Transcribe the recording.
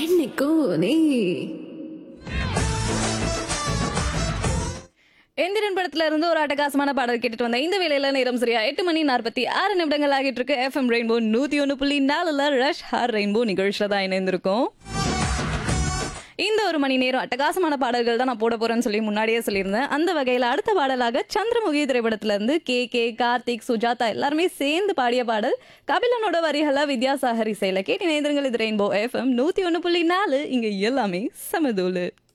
என்னைக்கும் நீ எந்திரன் படத்துல இருந்து ஒரு அட்டகாசமான பாடல் கேட்டுட்டு வந்த இந்த வேலையில நேரம் சரியா எட்டு மணி நாற்பத்தி ஆறு நிமிடங்கள் ஆகிட்டு இருக்கு எஃப்எம் ரெயின்போ நூத்தி ஒன்று புள்ளி நாலுல ரஷ் ஹார் ரெயின்போ நிகழ்ச்சியில தான் இணைந்திருக்கோம் இந்த ஒரு மணி நேரம் அட்டகாசமான பாடல்கள் தான் நான் போட போறேன்னு சொல்லி முன்னாடியே சொல்லியிருந்தேன் அந்த வகையில அடுத்த பாடலாக சந்திரமுகி திரைப்படத்துல இருந்து கே கே கார்த்திக் சுஜாதா எல்லாருமே சேர்ந்து பாடிய பாடல் கபிலனோட வரிகள வித்யாசாகர் இசையில கேட்டு இணைந்திருங்கள் இது ரெயின்போ எஃப்எம் நூத்தி ஒன்று புள்ளி நாலு இங்க எல்லாமே சமதூளு